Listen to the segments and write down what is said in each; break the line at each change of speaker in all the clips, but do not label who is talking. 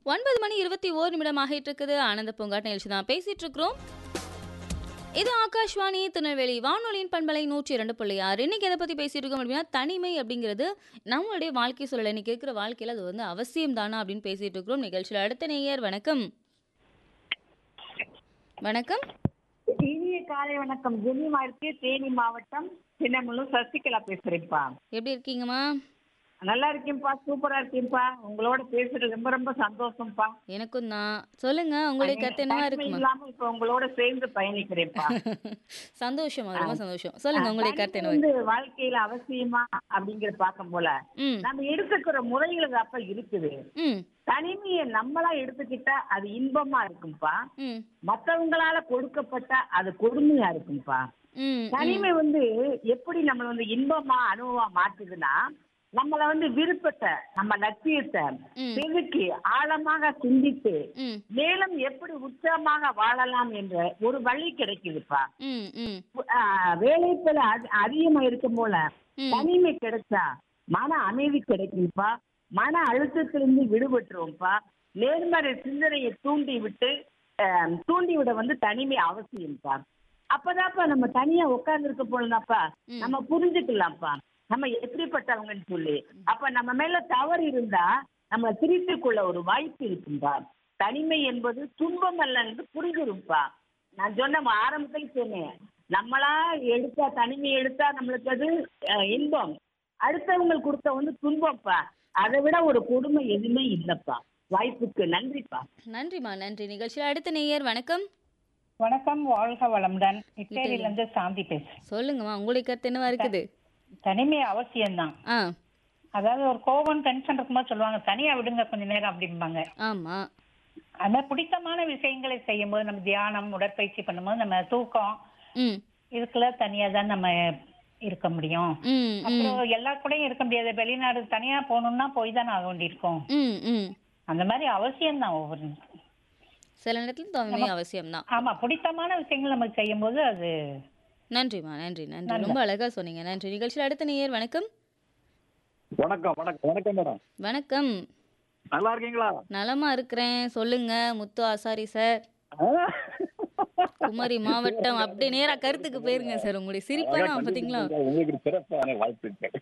ஒன்பது மணி இருபத்தி ஓர் நிமிடம் ஆகிட்டு இருக்குது ஆனந்த பூங்காட் நிகழ்ச்சி தான் பேசிட்டு இருக்கிறோம் இது ஆகாஷ்வாணி திருநெல்வேலி வானொலியின் பண்பலை நூற்றி இரண்டு புள்ளி ஆறு இன்னைக்கு எதை பற்றி பேசிட்டு இருக்கோம் அப்படின்னா தனிமை அப்படிங்கிறது நம்மளுடைய வாழ்க்கை சூழல் இன்னைக்கு இருக்கிற வாழ்க்கையில் அது வந்து அவசியம் தானா அப்படின்னு பேசிட்டு இருக்கிறோம் நிகழ்ச்சியில் அடுத்த நேயர் வணக்கம் வணக்கம்
இனிய காலை வணக்கம் ஜெனிமா இருக்கு தேனி மாவட்டம் சின்னமல்லூர் சசிகலா பேசுறேன்ப்பா
எப்படி இருக்கீங்கம்மா
நல்லா இருக்கேன்ப்பா சூப்பரா இருக்கேன்ப்பா உங்களோட பேசுறது ரொம்ப ரொம்ப சந்தோஷம்ப்பா
எனக்கும் தான் சொல்லுங்க உங்களுடைய கருத்து என்னவா
தனிமை
இருக்குமா
இல்லாம இப்ப உங்களோட சேர்ந்து பயணிக்கிறேன்ப்பா
சந்தோஷமா ரொம்ப சந்தோஷம் சொல்லுங்க உங்களுடைய கருத்து
தனிமை
என்னவா
வந்து வாழ்க்கையில அவசியமா அப்படிங்கிற பார்க்கும் போல
ம்
நம்ம எடுத்துக்கிற முறைகள் அப்ப இருக்குது
ம்
தனிமையை நம்மளா எடுத்துக்கிட்டா அது இன்பமா இருக்கும்பா
ம்
மத்தவங்களால கொடுக்கப்பட்டா அது கொடுமையா இருக்கும்பா
ம்
தனிமை வந்து எப்படி நம்மள வந்து இன்பமா அனுபவமா மாத்துதுன்னா நம்மள வந்து விருப்பத்தை நம்ம லட்சியத்தை
ம்.
செதுக்கி ஆழமாக சிந்தித்து
ம்
மேலும் எப்படி உற்சாகமாக வாழலாம் என்ற ஒரு வழி கிடைக்குதுப்பா
ம் ம்
ஆஹ் வேலைப்பல அதி- அதிகமா இருக்கும் போல
ம்.
தனிமை கிடைச்சா மன அமைதி கிடைக்கும்ப்பா மன அழுத்தத்திலிருந்து விடுபட்டுருவோம்ப்பா நேர்மறை சிந்தனையை தூண்டி விட்டு ஆஹ் தூண்டி விட வந்து தனிமை அவசியம்ப்பா அப்பதான்ப்பா நம்ம தனியா உட்கார்ந்து இருக்க போலனாப்பா
ம்.
நம்ம புரிஞ்சுக்கலாம்ப்பா நம்ம எப்படிப்பட்டவங்கன்னு சொல்லி அப்ப நம்ம மேல தவறு இருந்தா நம்ம திருத்திக் கொள்ள ஒரு வாய்ப்பு இருக்கும்பா தனிமை என்பது துன்பம் அல்லன்னு புரிஞ்சிரும்ப்பா நான் சொன்ன ஆரம்பத்தில் சொன்னேன் நம்மளா எடுத்தா தனிமை எடுத்தா நம்மளுக்கு அது அஹ், இன்பம் அடுத்தவங்க கொடுத்த வந்து துன்பம்ப்பா அதை விட ஒரு கொடுமை எதுவுமே இல்லப்பா வாய்ப்புக்கு நன்றிப்பா
நன்றிம்மா நன்றி நிகழ்ச்சியில் அடுத்த நேயர் வணக்கம்
வணக்கம் வாழ்க வளமுடன் இட்டேரியில இருந்து சாந்தி பேசுறேன்
சொல்லுங்கம்மா உங்களுடைய கருத்து என்னவா இருக்குது
தனிமை அவசியம்தான்
ஆ
அதாவது ஒரு கோபம் டென்ஷன் இருக்கும்போது சொல்லுவாங்க தனியா விடுங்க கொஞ்ச நேரம் அப்படிம்பாங்க
ஆமா
அது மாதிரி பிடித்தமான விஷயங்களை செய்யும்போது நம்ம தியானம் உடற்பயிற்சி பண்ணும்போது நம்ம தூக்கம்
ம்
இதுக்குள்ள தனியா தான் நம்ம இருக்க முடியும்
ம் ம்
அப்புறம் எல்லா கூடயும் இருக்க முடியாது வெளிநாடு தனியா போகணும்னா போய் தானே ஆக வேண்டியிருக்கும்
ம் ம்
அந்த மாதிரி அவசியம்தான் ஒவ்வொரு
சில நேரத்தில் தனிமை அவசியம்தான்
ஆமா பிடித்தமான விஷயங்கள் நமக்கு செய்யும்போது அது
நன்றிம்மா நன்றி நன்றி ரொம்ப அழகா சொன்னீங்க நன்றி நிகழ்ச்சியில் அடுத்த நேயர் வணக்கம்
வணக்கம் வணக்கம் வணக்கம் மேடம்
வணக்கம்
நல்லா இருக்கீங்களா
நலமா இருக்கிறேன் சொல்லுங்க முத்து ஆசாரி சார் குமரி மாவட்டம் அப்படி நேரா கருத்துக்கு போயிருங்க சார் உங்களுடைய சிரிப்பெல்லாம் பாத்தீங்களா
உங்களுக்கு சிறப்பான வாழ்த்துக்கள்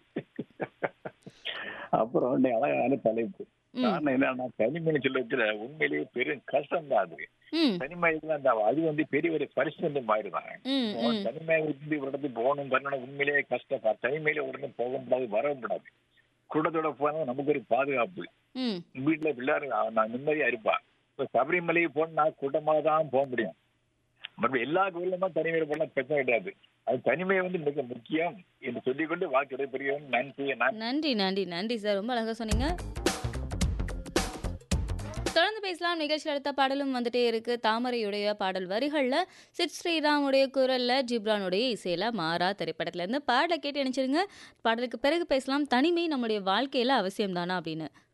அப்புறம் இன்னைக்கு அழகான தலைப்பு
ம்.
காரணம் என்னன்னா தனிமைன்னு சொல்லத்துல உண்மையிலேயே பெரும் கஷ்டம் தான் அது
ம்
தனிமையில அந்த அது வந்து பெரிய ஒரு பரிசு மாறிடுவாங்க
ம் ம்
தனிமை விட்டு ஒரு இடத்துக்கு போகணும் பண்ணணும் உண்மையிலேயே கஷ்டம் தனிமையில உடனே போக முடியாது வர முடியாது கூட்டத்தோட போனா நமக்கு ஒரு பாதுகாப்பு
ம்
வீட்டுல பிள்ளையாரு நான் நிம்மதியா இருப்பா இப்ப சபரிமலைக்கு போனா கூட்டமாக தான் போக முடியும் மறுபடியும் எல்லா கோயிலுமா தனிமையில போனா பிரச்சனை கிடையாது அது தனிமை வந்து மிக முக்கியம் என்று சொல்லிக்கொண்டு வாழ்க்கை பெரிய நன்றி நான்
நன்றி நன்றி நன்றி சார் ரொம்ப அழகா சொன்னீங்க தொடர்ந்து பேசலாம் நிகழ்ச்சியில் அடுத்த பாடலும் வந்துட்டே இருக்கு தாமரையுடைய பாடல் வரிகளில் சித் ஸ்ரீராமுடைய குரல்ல ஜிப்ரானுடைய இசையில மாறா திரைப்படத்துல இருந்து பாடலை கேட்டு நினைச்சிருங்க பாடலுக்கு பிறகு பேசலாம் தனிமை நம்முடைய வாழ்க்கையில அவசியம் தானா அப்படின்னு